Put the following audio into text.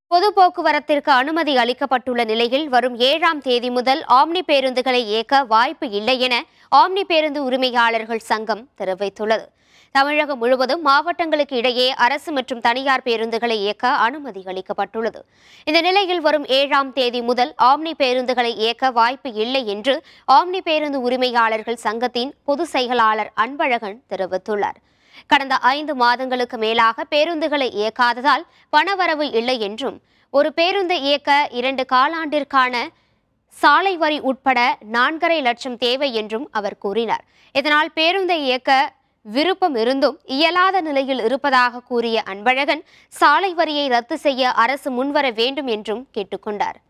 பொது போக்குவரத்திற்கு அனுமதி அளிக்கப்பட்டுள்ள நிலையில் வரும் ஏழாம் தேதி முதல் ஆம்னி பேருந்துகளை இயக்க வாய்ப்பு இல்லை என ஆம்னி பேருந்து உரிமையாளர்கள் சங்கம் தெரிவித்துள்ளது தமிழகம் முழுவதும் மாவட்டங்களுக்கு இடையே அரசு மற்றும் தனியார் பேருந்துகளை இயக்க அனுமதி அளிக்கப்பட்டுள்ளது இந்த நிலையில் வரும் ஏழாம் தேதி முதல் ஆம்னி பேருந்துகளை இயக்க வாய்ப்பு இல்லை என்று ஆம்னி பேருந்து உரிமையாளர்கள் சங்கத்தின் பொதுச் செயலாளர் அன்பழகன் தெரிவித்துள்ளார் கடந்த ஐந்து மாதங்களுக்கு மேலாக பேருந்துகளை இயக்காததால் பணவரவு இல்லை என்றும் ஒரு பேருந்தை இயக்க இரண்டு காலாண்டிற்கான சாலை வரி உட்பட நான்கரை லட்சம் தேவை என்றும் அவர் கூறினார் இதனால் பேருந்தை இயக்க விருப்பம் இருந்தும் இயலாத நிலையில் இருப்பதாக கூறிய அன்பழகன் சாலை வரியை ரத்து செய்ய அரசு முன்வர வேண்டும் என்றும் கேட்டுக்கொண்டார்